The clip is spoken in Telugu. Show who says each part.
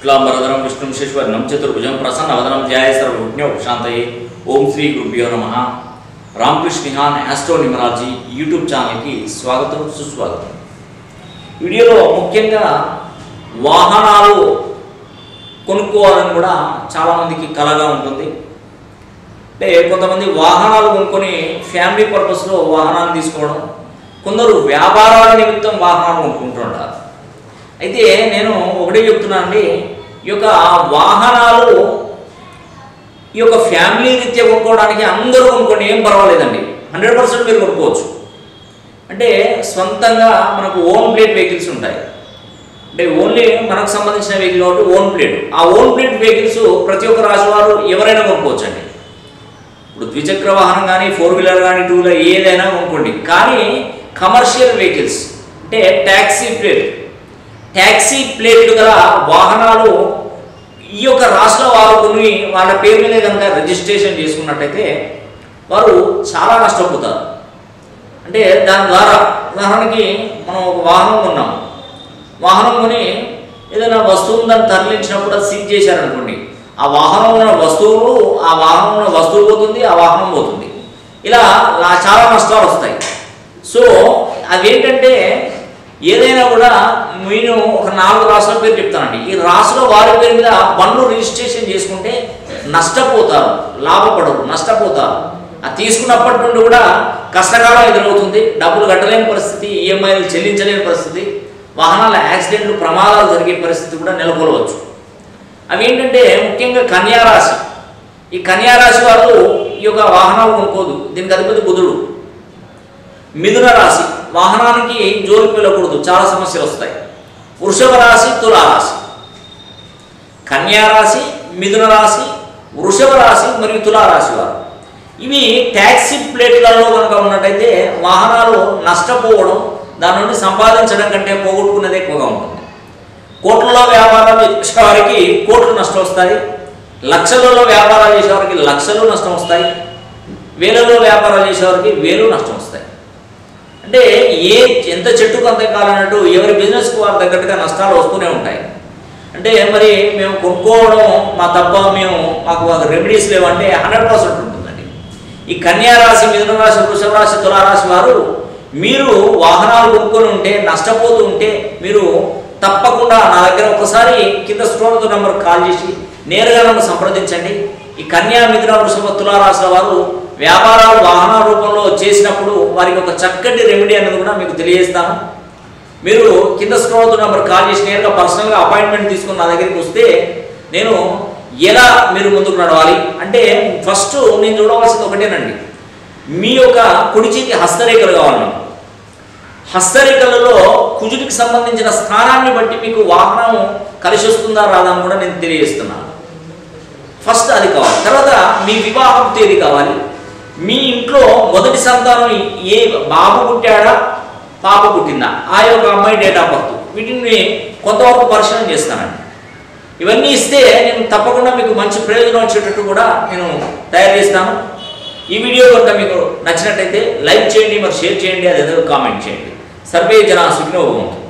Speaker 1: శుక్లాంబరధరం విష్ణుం శశివర్ణం చతుర్భుజం ప్రసన్నవదనం ధ్యాయ సర్వజ్ఞ శాంతయే ఓం శ్రీ గురుభ్యో నమ రామకృష్ణిహాన్ యాస్ట్రో న్యూమరాలజీ యూట్యూబ్ ఛానల్కి స్వాగతం సుస్వాగతం వీడియోలో ముఖ్యంగా వాహనాలు కొనుక్కోవాలని కూడా చాలామందికి కలగా ఉంటుంది అంటే కొంతమంది వాహనాలు కొనుక్కొని ఫ్యామిలీ పర్పస్లో వాహనాలు తీసుకోవడం కొందరు వ్యాపారాల నిమిత్తం వాహనాలు కొనుక్కుంటుంటారు అయితే నేను ఒకటే చెప్తున్నాను అండి ఈ యొక్క వాహనాలు ఈ యొక్క ఫ్యామిలీ రీత్యా కొనుక్కోవడానికి అందరూ కొనుక్కోండి ఏం పర్వాలేదండి హండ్రెడ్ పర్సెంట్ మీరు కొనుక్కోవచ్చు అంటే సొంతంగా మనకు ఓన్ ప్లేట్ వెహికల్స్ ఉంటాయి అంటే ఓన్లీ మనకు సంబంధించిన వెహికల్ కాబట్టి ఓన్ ప్లేట్ ఆ ఓన్ ప్లేట్ వెహికల్స్ ప్రతి ఒక్క రాశి వారు ఎవరైనా కొనుక్కోవచ్చు అండి ఇప్పుడు ద్విచక్ర వాహనం కానీ ఫోర్ వీలర్ కానీ టూ వీలర్ ఏదైనా కొనుక్కోండి కానీ కమర్షియల్ వెహికల్స్ అంటే ట్యాక్సీ ప్లేట్ ట్యాక్సీ ప్లేట్లు గల వాహనాలు ఈ యొక్క రాష్ట్ర వారు కొన్ని వాళ్ళ పేరు మీద కనుక రిజిస్ట్రేషన్ చేసుకున్నట్టయితే వారు చాలా నష్టపోతారు అంటే దాని ద్వారా ఉదాహరణకి మనం ఒక వాహనం కొన్నాం వాహనం కొని ఏదైనా వస్తువును దాన్ని తరలించినప్పుడు అది సీజ్ చేశారనుకోండి ఆ వాహనంలో ఉన్న వస్తువులు ఆ వాహనంలో ఉన్న వస్తువు పోతుంది ఆ వాహనం పోతుంది ఇలా లా- చాలా నష్టాలు వస్తాయి సో అవేంటంటే ఏదైనా కూడా నేను ఒక నాలుగు రాష్ట్రాల పేరు చెప్తానండి ఈ రాష్ట్రంలో వారి పేరు మీద బండ్లు రిజిస్ట్రేషన్ చేసుకుంటే నష్టపోతారు లాభపడరు నష్టపోతారు అది తీసుకున్నప్పటి నుండి కూడా కష్టకాలం ఎదురవుతుంది డబ్బులు కట్టలేని పరిస్థితి ఈఎంఐలు చెల్లించలేని పరిస్థితి వాహనాల యాక్సిడెంట్లు ప్రమాదాలు జరిగే పరిస్థితి కూడా నెలకొలవచ్చు అవి ఏంటంటే ముఖ్యంగా కన్యారాశి ఈ కన్యారాశి వారు ఈ యొక్క వాహనాలు కొనుక్కోదు దీనికి అధిపతి బుధుడు మిథున రాశి వాహనానికి జోలికి వెళ్ళకూడదు చాలా సమస్యలు వస్తాయి వృషభ రాశి తులారాశి కన్యా రాశి మిథున రాశి వృషభ రాశి మరియు తులారాశి వారు ఇవి ట్యాక్సీ ప్లేట్లలో కనుక ఉన్నట్టయితే వాహనాలు నష్టపోవడం దాని నుండి సంపాదించడం కంటే పోగొట్టుకునేది ఎక్కువగా ఉంటుంది కోట్లలో వ్యాపారాలు చేసే వారికి కోట్లు నష్టం వస్తాయి లక్షలలో వ్యాపారాలు చేసేవారికి లక్షలు నష్టం వస్తాయి వేలలో వ్యాపారాలు చేసేవారికి వేలు నష్టం వస్తాయి అంటే ఏ ఎంత చెట్టుకు అంత కాలన్నట్టు ఎవరి బిజినెస్కు వారి తగ్గట్టుగా నష్టాలు వస్తూనే ఉంటాయి అంటే మరి మేము కొనుక్కోవడం మా తప్ప మేము మాకు రెమెడీస్ లేవంటే హండ్రెడ్ పర్సెంట్ ఉంటుందండి ఈ కన్యా రాశి మిథున రాశి వృషభ రాశి తులారాశి వారు మీరు వాహనాలు కొనుక్కొని ఉంటే నష్టపోతూ ఉంటే మీరు తప్పకుండా నా దగ్గర ఒకసారి కింద స్టోర్తో నెంబర్ కాల్ చేసి నేరుగా నన్ను సంప్రదించండి ఈ కన్యా మిథున వృషభ తులారాశుల వారు వ్యాపారాలు వాహనాల రూపంలో చేసినప్పుడు వారికి ఒక చక్కటి రెమెడీ అనేది కూడా మీకు తెలియజేస్తాను మీరు కింద స్క్రోల్ నెంబర్ కాల్ చేసి నేరుగా పర్సనల్గా అపాయింట్మెంట్ తీసుకుని నా దగ్గరికి వస్తే నేను ఎలా మీరు ముందుకు నడవాలి అంటే ఫస్ట్ నేను చూడవలసింది ఒకటేనండి మీ యొక్క కుడి చేతి హస్తరేఖలు కావాలి నాకు హస్తరేఖలలో కుజుడికి సంబంధించిన స్థానాన్ని బట్టి మీకు వాహనం కలిసి వస్తుందా రాదా అని కూడా నేను తెలియజేస్తున్నాను ఫస్ట్ అది కావాలి తర్వాత మీ వివాహం తేదీ కావాలి మీ ఇంట్లో మొదటి సంతానం ఏ బాబు పుట్టాడా పాప పుట్టిందా ఆ యొక్క అమ్మాయి డేట్ ఆఫ్ బర్త్ వీటిని కొంతవరకు పరిశీలన చేస్తానండి ఇవన్నీ ఇస్తే నేను తప్పకుండా మీకు మంచి ప్రయోజనం వచ్చేటట్టు కూడా నేను తయారు చేస్తాను ఈ వీడియో కనుక మీకు నచ్చినట్టయితే లైక్ చేయండి మరి షేర్ చేయండి అదేదో కామెంట్ చేయండి సర్వే జన సుఖినోభవంతు